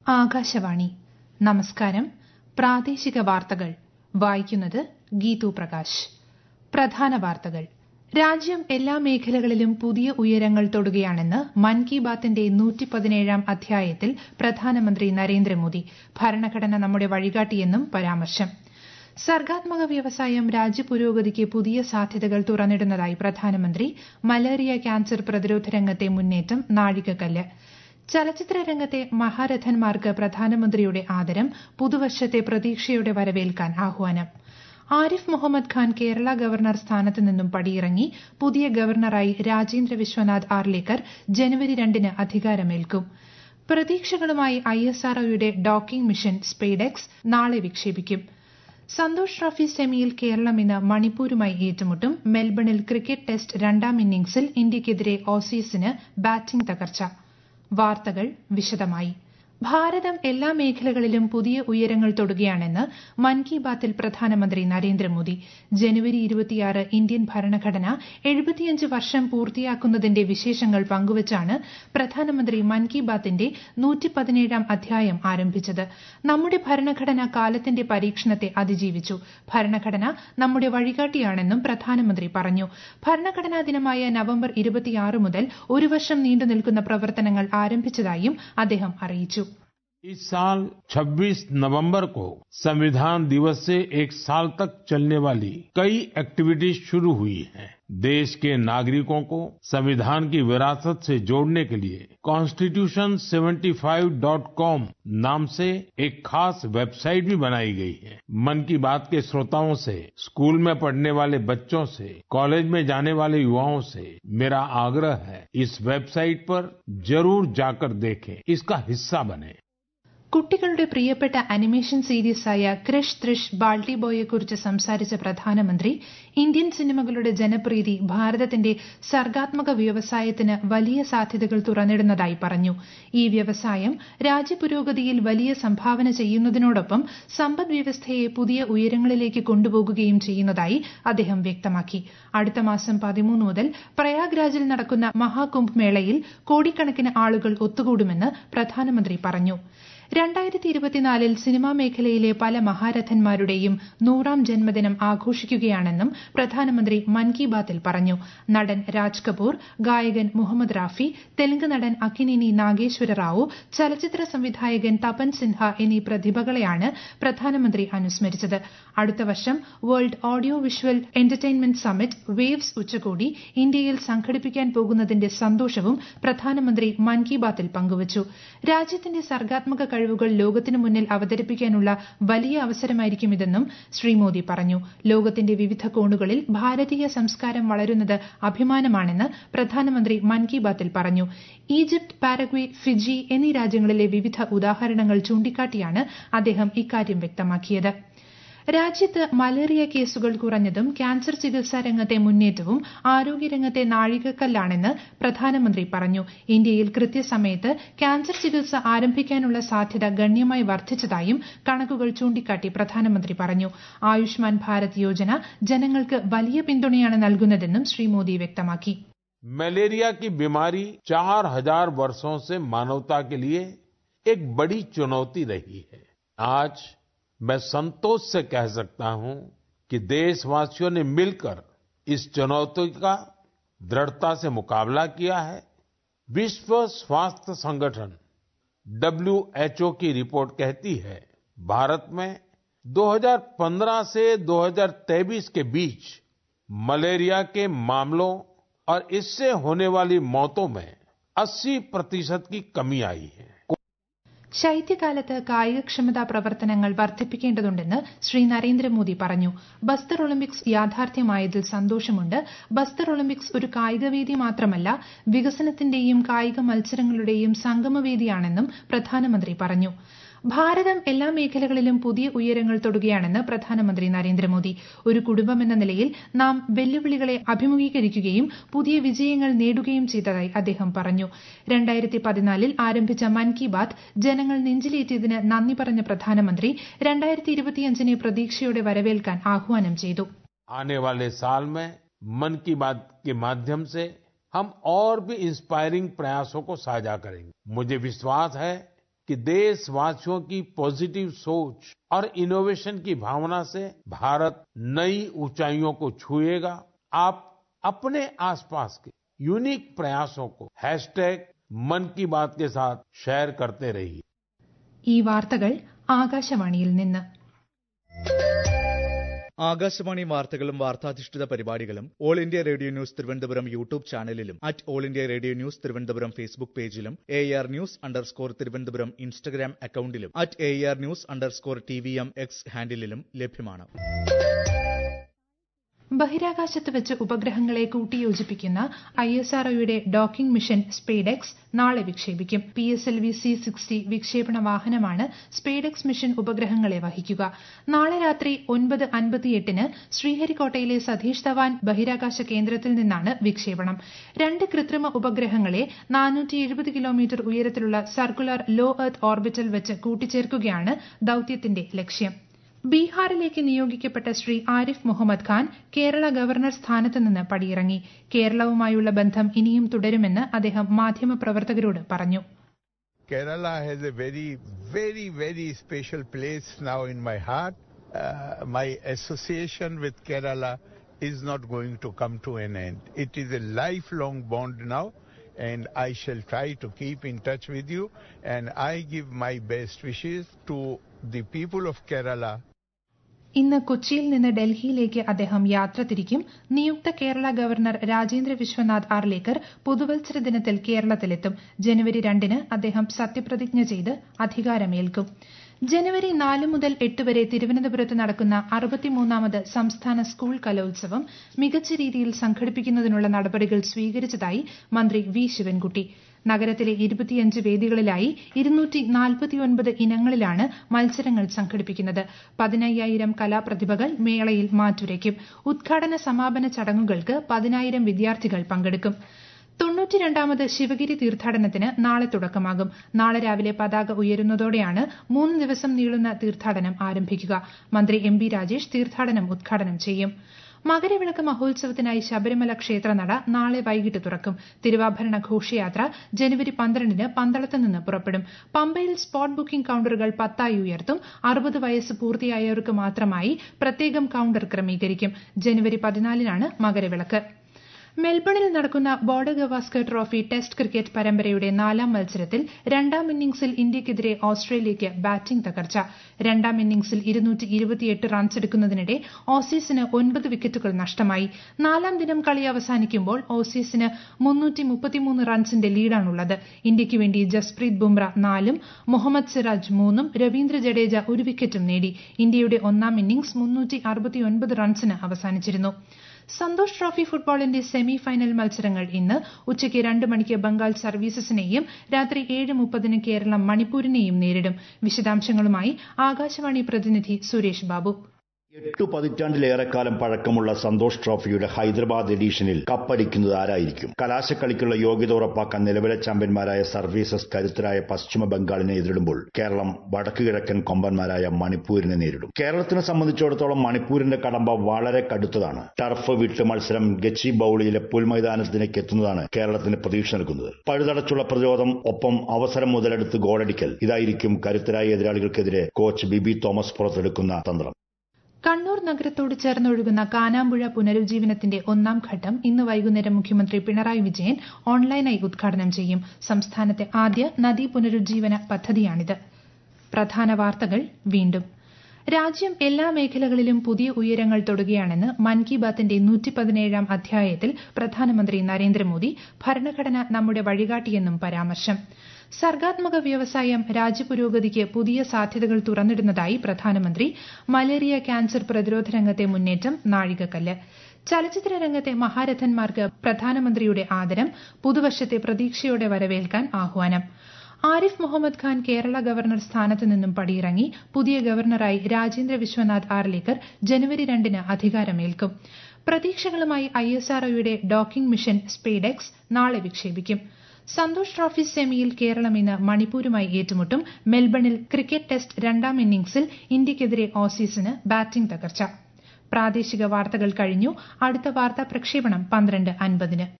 ആകാശവാണി നമസ്കാരം പ്രാദേശിക വാർത്തകൾ വായിക്കുന്നത് ഗീതു പ്രകാശ് പ്രധാന വാർത്തകൾ രാജ്യം എല്ലാ മേഖലകളിലും പുതിയ ഉയരങ്ങൾ തൊടുകയാണെന്ന് മൻ കി ബാത്തിന്റെ നൂറ്റിപ്പതിനേഴാം അധ്യായത്തിൽ പ്രധാനമന്ത്രി നരേന്ദ്രമോദി ഭരണഘടന നമ്മുടെ വഴികാട്ടിയെന്നും പരാമർശം സർഗാത്മക വ്യവസായം രാജ്യപുരോഗതിക്ക് പുതിയ സാധ്യതകൾ തുറന്നിടുന്നതായി പ്രധാനമന്ത്രി മലേറിയ ക്യാൻസർ പ്രതിരോധ രംഗത്തെ മുന്നേറ്റം നാഴികക്കല്ല് ചലച്ചിത്ര രംഗത്തെ മഹാരഥന്മാർക്ക് പ്രധാനമന്ത്രിയുടെ ആദരം പുതുവർഷത്തെ പ്രതീക്ഷയോടെ വരവേൽക്കാൻ ആഹ്വാനം ആരിഫ് മുഹമ്മദ് ഖാൻ കേരള ഗവർണർ സ്ഥാനത്ത് നിന്നും പടിയിറങ്ങി പുതിയ ഗവർണറായി രാജേന്ദ്ര വിശ്വനാഥ് ആർലേക്കർ ജനുവരി രണ്ടിന് അധികാരമേൽക്കും പ്രതീക്ഷകളുമായി ഐഎസ്ആർഒയുടെ ഡോക്കിംഗ് മിഷൻ സ്പെയ്ഡെക്സ് നാളെ വിക്ഷേപിക്കും സന്തോഷ് ട്രോഫി സെമിയിൽ കേരളം ഇന്ന് മണിപ്പൂരുമായി ഏറ്റുമുട്ടും മെൽബണിൽ ക്രിക്കറ്റ് ടെസ്റ്റ് രണ്ടാം ഇന്നിംഗ്സിൽ ഇന്ത്യയ്ക്കെതിരെ ഓസീസിന് ബാറ്റിംഗ് തകർച്ച വാർത്തകൾ വിശദമായി ഭാരതം എല്ലാ മേഖലകളിലും പുതിയ ഉയരങ്ങൾ തൊടുകയാണെന്ന് മൻ കി ബാത്തിൽ പ്രധാനമന്ത്രി നരേന്ദ്രമോദി ജനുവരി ഇരുപത്തിയാറ് ഇന്ത്യൻ ഭരണഘടന എഴുപത്തിയഞ്ച് വർഷം പൂർത്തിയാക്കുന്നതിന്റെ വിശേഷങ്ങൾ പങ്കുവച്ചാണ് പ്രധാനമന്ത്രി മൻ കി ബാത്തിന്റെ നൂറ്റിപ്പതിനേഴാം അധ്യായം ആരംഭിച്ചത് നമ്മുടെ ഭരണഘടന കാലത്തിന്റെ പരീക്ഷണത്തെ അതിജീവിച്ചു ഭരണഘടന നമ്മുടെ വഴികാട്ടിയാണെന്നും പ്രധാനമന്ത്രി പറഞ്ഞു ഭരണഘടനാ ദിനമായ നവംബർ ഇരുപത്തിയാറ് മുതൽ ഒരു വർഷം നീണ്ടു നിൽക്കുന്ന പ്രവർത്തനങ്ങൾ ആരംഭിച്ചതായും അദ്ദേഹം അറിയിച്ചു इस साल 26 नवंबर को संविधान दिवस से एक साल तक चलने वाली कई एक्टिविटीज शुरू हुई हैं देश के नागरिकों को संविधान की विरासत से जोड़ने के लिए कॉन्स्टिट्यूशन 75.com नाम से एक खास वेबसाइट भी बनाई गई है मन की बात के श्रोताओं से स्कूल में पढ़ने वाले बच्चों से कॉलेज में जाने वाले युवाओं से मेरा आग्रह है इस वेबसाइट पर जरूर जाकर देखें इसका हिस्सा बने കുട്ടികളുടെ പ്രിയപ്പെട്ട അനിമേഷൻ സീരീസായ ക്രിഷ് ത്രിഷ് ബാൾട്ടി ബോയെക്കുറിച്ച് സംസാരിച്ച പ്രധാനമന്ത്രി ഇന്ത്യൻ സിനിമകളുടെ ജനപ്രീതി ഭാരതത്തിന്റെ സർഗാത്മക വ്യവസായത്തിന് വലിയ സാധ്യതകൾ തുറന്നിടുന്നതായി പറഞ്ഞു ഈ വ്യവസായം രാജ്യപുരോഗതിയിൽ വലിയ സംഭാവന ചെയ്യുന്നതിനോടൊപ്പം സമ്പദ് വ്യവസ്ഥയെ പുതിയ ഉയരങ്ങളിലേക്ക് കൊണ്ടുപോകുകയും ചെയ്യുന്നതായി അദ്ദേഹം വ്യക്തമാക്കി അടുത്ത മാസം പതിമൂന്ന് മുതൽ പ്രയാഗ്രാജിൽ നടക്കുന്ന മഹാകുംഭ് മേളയിൽ കോടിക്കണക്കിന് ആളുകൾ ഒത്തുകൂടുമെന്ന് പ്രധാനമന്ത്രി പറഞ്ഞു രണ്ടായിരത്തി ഇരുപത്തിനാലിൽ സിനിമാ മേഖലയിലെ പല മഹാരഥന്മാരുടെയും നൂറാം ജന്മദിനം ആഘോഷിക്കുകയാണെന്നും പ്രധാനമന്ത്രി മൻ കി ബാത്തിൽ പറഞ്ഞു നടൻ രാജ് കപൂർ ഗായകൻ മുഹമ്മദ് റാഫി തെലുങ്ക് നടൻ അക്കിനേനി നാഗേശ്വര റാവു ചലച്ചിത്ര സംവിധായകൻ തപൻ സിൻഹ എന്നീ പ്രതിഭകളെയാണ് പ്രധാനമന്ത്രി അനുസ്മരിച്ചത് അടുത്ത വർഷം world audio visual entertainment summit waves ഉച്ചകോടി ഇന്ത്യയിൽ സംഘടിപ്പിക്കാൻ പോകുന്നതിന്റെ സന്തോഷവും പ്രധാനമന്ത്രി മൻ കി ബാത്തിൽ പങ്കുവച്ചു രാജ്യത്തിന്റെ സർഗാത്മക കഴിവുകൾ ലോകത്തിനു മുന്നിൽ അവതരിപ്പിക്കാനുള്ള വലിയ അവസരമായിരിക്കും ഇതെന്നും ശ്രീ മോദി പറഞ്ഞു ലോകത്തിന്റെ വിവിധ കോണുകളിൽ ഭാരതീയ സംസ്കാരം വളരുന്നത് അഭിമാനമാണെന്ന് പ്രധാനമന്ത്രി മൻ കി ബാത്തിൽ പറഞ്ഞു ഈജിപ്ത് പാരഗ്വേ ഫിജി എന്നീ രാജ്യങ്ങളിലെ വിവിധ ഉദാഹരണങ്ങൾ ചൂണ്ടിക്കാട്ടിയാണ് അദ്ദേഹം ഇക്കാര്യം വ്യക്തമാക്കിയത് രാജ്യത്ത് മലേറിയ കേസുകൾ കുറഞ്ഞതും ക്യാൻസർ ചികിത്സാ രംഗത്തെ മുന്നേറ്റവും ആരോഗ്യരംഗത്തെ നാഴികക്കല്ലാണെന്ന് പ്രധാനമന്ത്രി പറഞ്ഞു ഇന്ത്യയിൽ കൃത്യസമയത്ത് ക്യാൻസർ ചികിത്സ ആരംഭിക്കാനുള്ള സാധ്യത ഗണ്യമായി വർദ്ധിച്ചതായും കണക്കുകൾ ചൂണ്ടിക്കാട്ടി പ്രധാനമന്ത്രി പറഞ്ഞു ആയുഷ്മാൻ ഭാരത് യോജന ജനങ്ങൾക്ക് വലിയ പിന്തുണയാണ് നൽകുന്നതെന്നും ശ്രീ മോദി വ്യക്തമാക്കി मलेरिया की बीमारी चार हजार वर्षों से मानवता के लिए एक बड़ी चुनौती रही है आज मैं संतोष से कह सकता हूं कि देशवासियों ने मिलकर इस चुनौती का दृढ़ता से मुकाबला किया है विश्व स्वास्थ्य संगठन डब्ल्यूएचओ की रिपोर्ट कहती है भारत में 2015 से 2023 के बीच मलेरिया के मामलों और इससे होने वाली मौतों में 80 प्रतिशत की कमी आई है ശൈത്യകാലത്ത് കായികക്ഷമതാ പ്രവർത്തനങ്ങൾ വർദ്ധിപ്പിക്കേണ്ടതുണ്ടെന്ന് ശ്രീ നരേന്ദ്രമോദി പറഞ്ഞു ബസ്തർ ഒളിമ്പിക്സ് യാഥാർത്ഥ്യമായതിൽ സന്തോഷമുണ്ട് ബസ്തർ ഒളിമ്പിക്സ് ഒരു കായികവേദി മാത്രമല്ല വികസനത്തിന്റെയും കായിക മത്സരങ്ങളുടെയും സംഗമവേദിയാണെന്നും പ്രധാനമന്ത്രി പറഞ്ഞു ഭാരതം എല്ലാ മേഖലകളിലും പുതിയ ഉയരങ്ങൾ തൊടുകയാണെന്ന് പ്രധാനമന്ത്രി നരേന്ദ്രമോദി ഒരു കുടുംബമെന്ന നിലയിൽ നാം വെല്ലുവിളികളെ അഭിമുഖീകരിക്കുകയും പുതിയ വിജയങ്ങൾ നേടുകയും ചെയ്തതായി അദ്ദേഹം പറഞ്ഞു രണ്ടായിരത്തി പതിനാലിൽ ആരംഭിച്ച മൻ കി ബാത് ജനങ്ങൾ നെഞ്ചിലേറ്റിയതിന് നന്ദി പറഞ്ഞ പ്രധാനമന്ത്രി രണ്ടായിരത്തി ഇരുപത്തിയഞ്ചിനെ പ്രതീക്ഷയോടെ വരവേൽക്കാൻ ആഹ്വാനം ചെയ്തു आने वाले साल में मन की बात के माध्यम से हम और भी इंस्पायरिंग प्रयासों को साझा करेंगे मुझे विश्वास है कि देशवासियों की पॉजिटिव सोच और इनोवेशन की भावना से भारत नई ऊंचाइयों को छुएगा आप अपने आसपास के यूनिक प्रयासों को हैशटैग मन की बात के साथ शेयर करते रहिए ഈ വാർത്തകൾ ആകാശവാണിയിൽ നിന്ന് ആകാശവാണി വാർത്തകളും വാർത്താധിഷ്ഠിത പരിപാടികളും all India radio news Thiruvananthapuram YouTube ചാനലിലും at all India radio news Thiruvananthapuram Facebook പേജിലും A R news underscore Thiruvananthapuram Instagram അക്കൌണ്ടിലും at A R news underscore T V M X ഹാൻഡിലും ലഭ്യമാണ് ബഹിരാകാശത്ത് വെച്ച് ഉപഗ്രഹങ്ങളെ കൂട്ടിയോജിപ്പിക്കുന്ന ഐ എസ് ആർഒയുടെ ഡോക്കിംഗ് മിഷൻ സ്പേഡെക്സ് നാളെ വിക്ഷേപിക്കും P S L V C sixty വിക്ഷേപണ വാഹനമാണ് സ്പേഡെക്സ് മിഷൻ ഉപഗ്രഹങ്ങളെ വഹിക്കുക നാളെ രാത്രി ഒൻപത് അൻപത്തിയെട്ടിന് ശ്രീഹരിക്കോട്ടയിലെ സതീഷ് ധവാൻ ബഹിരാകാശ കേന്ദ്രത്തിൽ നിന്നാണ് വിക്ഷേപണം രണ്ട് കൃത്രിമ ഉപഗ്രഹങ്ങളെ നാനൂറ്റി എഴുപത് കിലോമീറ്റർ ഉയരത്തിലുള്ള സർക്കുലർ ലോ എർത്ത് ഓർബിറ്റൽ വെച്ച് കൂട്ടിച്ചേർക്കുകയാണ് ദൌത്യത്തിന്റെ ലക്ഷ്യം ബീഹാറിലേക്ക് നിയോഗിക്കപ്പെട്ട ശ്രീ ആരിഫ് മുഹമ്മദ് ഖാൻ കേരള ഗവർണർ സ്ഥാനത്ത് നിന്ന് പടിയിറങ്ങി കേരളവുമായുള്ള ബന്ധം ഇനിയും തുടരുമെന്ന് അദ്ദേഹം മാധ്യമപ്രവർത്തകരോട് പറഞ്ഞു Kerala has a very, very, very special place now in my heart. Uh, my association with Kerala is not going to come to an end. It is a lifelong bond now, and I shall try to keep in touch with you. And I give my best wishes to the people of Kerala ഇന്ന് കൊച്ചിയിൽ നിന്ന് ഡൽഹിയിലേക്ക് അദ്ദേഹം യാത്ര തിരിക്കും നിയുക്ത Kerala governor Rajendra Vishwanath Arlekar പുതുവത്സര ദിനത്തിൽ കേരളത്തിലെത്തും ജനുവരി രണ്ടിന് അദ്ദേഹം സത്യപ്രതിജ്ഞ ചെയ്ത് അധികാരമേൽക്കും ജനുവരി നാല് മുതൽ എട്ട് വരെ തിരുവനന്തപുരത്ത് നടക്കുന്ന അറുപത്തിമൂന്നാമത് സംസ്ഥാന സ്കൂൾ കലോത്സവം മികച്ച രീതിയിൽ സംഘടിപ്പിക്കുന്നതിനുള്ള നടപടികൾ സ്വീകരിച്ചതായി മന്ത്രി വി ശിവൻകുട്ടി നഗരത്തിലെ ഇരുപത്തിയഞ്ച് വേദികളിലായി ഇരുന്നൂറ്റി നാൽപ്പത്തിയൊൻപത് ഇനങ്ങളിലാണ് മത്സരങ്ങൾ സംഘടിപ്പിക്കുന്നത് പതിനയ്യായിരം കലാപ്രതിഭകൾ മേളയിൽ മാറ്റുരയ്ക്കും ഉദ്ഘാടന സമാപന ചടങ്ങുകൾക്ക് പതിനായിരം വിദ്യാർത്ഥികൾ പങ്കെടുക്കും തൊണ്ണൂറ്റിരണ്ടാമത് ശിവഗിരി തീർത്ഥാടനത്തിന് നാളെ തുടക്കമാകും നാളെ രാവിലെ പതാക ഉയരുന്നതോടെയാണ് മൂന്ന് ദിവസം നീളുന്ന തീർത്ഥാടനം ആരംഭിക്കുക മന്ത്രി എം ബി രാജേഷ് തീർത്ഥാടനം ഉദ്ഘാടനം ചെയ്യും മകരവിളക്ക് മഹോത്സവത്തിനായി ശബരിമല ക്ഷേത്രനട നാളെ വൈകിട്ട് തുറക്കും തിരുവാഭരണ ഘോഷയാത്ര ജനുവരി പന്ത്രണ്ടിന് പന്തളത്ത് നിന്ന് പുറപ്പെടും പമ്പയിൽ സ്പോട്ട് ബുക്കിംഗ് കൌണ്ടറുകൾ പത്തായി ഉയർത്തും അറുപത് വയസ്സ് പൂർത്തിയായവർക്ക് മാത്രമായി പ്രത്യേകം കൌണ്ടർ ക്രമീകരിക്കും ജനുവരി പതിനാലിനാണ് മകരവിളക്ക് മെൽബണിൽ നടക്കുന്ന Border Gavaskar trophy test cricket പരമ്പരയുടെ നാലാം മത്സരത്തിൽ രണ്ടാം ഇന്നിംഗ്സിൽ ഇന്ത്യയ്ക്കെതിരെ ഓസ്ട്രേലിയയ്ക്ക് ബാറ്റിംഗ് തകർച്ച രണ്ടാം ഇന്നിംഗ്സിൽ റൺസ് എടുക്കുന്നതിനിടെ ഓസീസിന് ഒൻപത് വിക്കറ്റുകൾ നഷ്ടമായി നാലാം ദിനം കളി അവസാനിക്കുമ്പോൾ ഓസീസിന് റൺസിന്റെ ലീഡാണുള്ളത് ഇന്ത്യയ്ക്ക് വേണ്ടി ജസ്പ്രീത് ബുംറ നാലും മുഹമ്മദ് സിറാജ് മൂന്നും രവീന്ദ്ര ജഡേജ ഒരു വിക്കറ്റും നേടി ഇന്ത്യയുടെ ഒന്നാം ഇന്നിംഗ്സ് റൺസിന് അവസാനിച്ചിരുന്നു സന്തോഷ് ട്രോഫി ഫുട്ബോളിന്റെ സെമി ഫൈനൽ മത്സരങ്ങൾ ഇന്ന് ഉച്ചയ്ക്ക് രണ്ട് മണിക്ക് ബംഗാൾ സർവീസസിനെയും രാത്രി ഏഴ് മുപ്പതിന് കേരളം മണിപ്പൂരിനെയും നേരിടും വിശദാംശങ്ങളുമായി ആകാശവാണി പ്രതിനിധി സുരേഷ് ബാബു എട്ടു പതിറ്റാണ്ടിലേറെക്കാലം പഴക്കമുള്ള സന്തോഷ് ട്രോഫിയുടെ ഹൈദരാബാദ് എഡീഷനിൽ കപ്പടിക്കുന്നത് ആരായിരിക്കും കലാശക്കളിക്കുള്ള യോഗ്യത ഉറപ്പാക്കാൻ നിലവിലെ ചാമ്പ്യന്മാരായ സർവീസസ് കരുത്തരായ പശ്ചിമ ബംഗാളിനെ എതിരിടുമ്പോൾ കേരളം വടക്കു കിഴക്കൻ കൊമ്പന്മാരായ മണിപ്പൂരിനെ നേരിടും കേരളത്തിനെ സംബന്ധിച്ചിടത്തോളം മണിപ്പൂരിന്റെ കടമ്പ വളരെ കടുത്തതാണ് ടർഫ് വിട്ട് മത്സരം ഗച്ചി ബൌളിയിലെ പുൽമൈതാനത്തിലേക്ക് എത്തുന്നതാണ് കേരളത്തിന് പ്രതീക്ഷ നൽകുന്നത് പഴുതടച്ചുള്ള പ്രതിരോധം ഒപ്പം അവസരം മുതലെടുത്ത് ഗോളടിക്കൽ ഇതായിരിക്കും കരുത്തരായ എതിരാളികൾക്കെതിരെ കോച്ച് ബിബി തോമസ് പുറത്തെടുക്കുന്ന തന്ത്രം കണ്ണൂർ നഗരത്തോട് ചേർന്നൊഴുകുന്ന കാനാമ്പുഴ പുനരുജ്ജീവനത്തിന്റെ ഒന്നാം ഘട്ടം ഇന്ന് വൈകുന്നേരം മുഖ്യമന്ത്രി പിണറായി വിജയൻ ഓൺലൈനായി ഉദ്ഘാടനം ചെയ്യും സംസ്ഥാനത്തെ ആദ്യ നദീ പുനരുജ്ജീവന പദ്ധതിയാണിത് പ്രധാന വാർത്തകൾ വീണ്ടും രാജ്യം എല്ലാ മേഖലകളിലും പുതിയ ഉയരങ്ങൾ തൊടുകയാണെന്ന് മൻ കി ബാത്തിന്റെ നൂറ്റി പതിനേഴാം അധ്യായത്തിൽ പ്രധാനമന്ത്രി നരേന്ദ്രമോദി ഭരണഘടന നമ്മുടെ വഴികാട്ടിയെന്നും പരാമർശം സർഗാത്മക വ്യവസായം രാജ്യപുരോഗതിക്ക് പുതിയ സാധ്യതകൾ തുറന്നിടുന്നതായി പ്രധാനമന്ത്രി മലേറിയ ക്യാൻസർ പ്രതിരോധ രംഗത്തെ മുന്നേറ്റം നാഴികക്കല്ല് ചലച്ചിത്ര രംഗത്തെ മഹാരഥന്മാർക്ക് പ്രധാനമന്ത്രിയുടെ ആദരം പുതുവർഷത്തെ പ്രതീക്ഷയോടെ വരവേൽക്കാൻ ആഹ്വാനം ആരിഫ് മുഹമ്മദ് ഖാൻ കേരള ഗവർണർ സ്ഥാനത്ത് നിന്നും പടിയിറങ്ങി പുതിയ ഗവർണറായി രാജേന്ദ്ര വിശ്വനാഥ് ആർലേക്കർ ജനുവരി രണ്ടിന് അധികാരമേൽക്കും പ്രതീക്ഷകളുമായി ഐ എസ് ആർഒയുടെ ഡോക്കിംഗ് മിഷൻ സ്പേഡെക്സ് നാളെ വിക്ഷേപിക്കും സന്തോഷ് ട്രോഫി സെമിയിൽ കേരളം ഇന്ന് മണിപ്പൂരുമായി ഏറ്റുമുട്ടും മെൽബണിൽ ക്രിക്കറ്റ് ടെസ്റ്റ് രണ്ടാം ഇന്നിംഗ്സിൽ ഇന്ത്യയ്ക്കെതിരെ ഓസീസിന് ബാറ്റിംഗ് തകർച്ച പ്രാദേശിക വാർത്തകൾ കഴിഞ്ഞു അടുത്ത വാർത്താ പ്രക്ഷേപണം പന്ത്രണ്ട് അൻപതിന്